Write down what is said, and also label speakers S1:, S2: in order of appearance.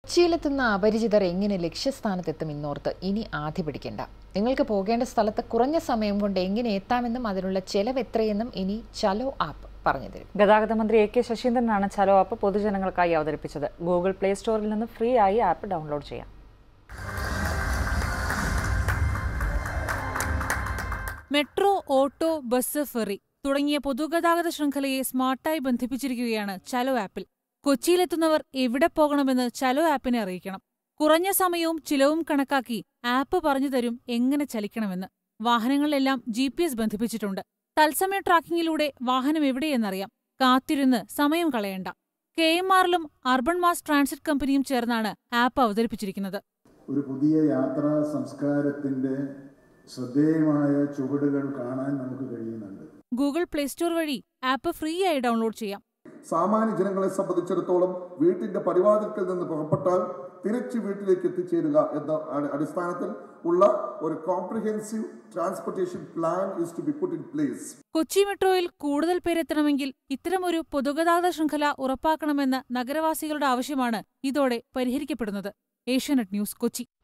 S1: കൊച്ചിയിലെത്തുന്ന അപരിചിതർ എങ്ങനെ ലക്ഷ്യസ്ഥാനത്തെത്തും ഇന്നോർത്ത് ഇനി ആധി പിടിക്കേണ്ട നിങ്ങൾക്ക് പോകേണ്ട സ്ഥലത്ത് കുറഞ്ഞ സമയം കൊണ്ട് എങ്ങനെ എത്താമെന്നും അതിനുള്ള ചെലവ് എത്രയെന്നും ഇനി ചലോ ആപ്പ് പറഞ്ഞു തരും
S2: ഗതാഗത മന്ത്രി എ കെ ശശീന്ദ്രനാണ് ചലോ ആപ്പ് പൊതുജനങ്ങൾക്കായി അവതരിപ്പിച്ചത് ഗൂഗിൾ പ്ലേ സ്റ്റോറിൽ നിന്ന് ഫ്രീ ആയി ആപ്പ് ഡൗൺലോഡ് ചെയ്യാം
S3: മെട്രോ ഓട്ടോ ബസ് ഫെറി തുടങ്ങിയ പൊതുഗതാഗത ശൃംഖലയെ സ്മാർട്ടായി ബന്ധിപ്പിച്ചിരിക്കുകയാണ് ചലോ ആപ്പിൽ കൊച്ചിയിലെത്തുന്നവർ എവിടെ പോകണമെന്ന് ചലോ ആപ്പിനെ അറിയിക്കണം കുറഞ്ഞ സമയവും ചിലവും കണക്കാക്കി ആപ്പ് പറഞ്ഞു തരും എങ്ങനെ ചലിക്കണമെന്ന് വാഹനങ്ങളിലെല്ലാം ജി പി എസ് ബന്ധിപ്പിച്ചിട്ടുണ്ട് തത്സമയ ട്രാക്കിംഗിലൂടെ വാഹനം എവിടെയെന്നറിയാം കാത്തിരുന്ന് സമയം കളയണ്ട കെ എം ആറിലും അർബൻ മാസ് ട്രാൻസിറ്റ് കമ്പനിയും ചേർന്നാണ് ആപ്പ് അവതരിപ്പിച്ചിരിക്കുന്നത്
S4: ഒരു പുതിയ യാത്രാ സംസ്കാരത്തിന്റെ ശ്രദ്ധേയമായ ചുവടുകൾ കാണാൻ നമുക്ക് കഴിയുന്നുണ്ട്
S3: ഗൂഗിൾ പ്ലേ സ്റ്റോർ വഴി ആപ്പ് ഫ്രീ ആയി ഡൗൺലോഡ് ചെയ്യാം
S5: സാമാന്യ ജനങ്ങളെ സംബന്ധിച്ചിടത്തോളം വീട്ടിന്റെ പടിവാതിൽക്കൽ നിന്ന് പുറപ്പെട്ടാൽ തിരിച്ച് വീട്ടിലേക്ക് എത്തിച്ചേരുക എന്ന അടി- അടിസ്ഥാനത്തിൽ ഉള്ള ഒരു comprehensive transportation plan is to be put in place
S3: Kochi മെട്രോയിൽ കൂടുതൽ പേരെത്തണമെങ്കിൽ ഇത്തരമൊരു പൊതുഗതാഗത ശൃംഖല ഉറപ്പാക്കണമെന്ന നഗരവാസികളുടെ ആവശ്യമാണ് ഇതോടെ പരിഹരിക്കപ്പെടുന്നത് ഏഷ്യാനെറ്റ് ന്യൂസ് കൊച്ചി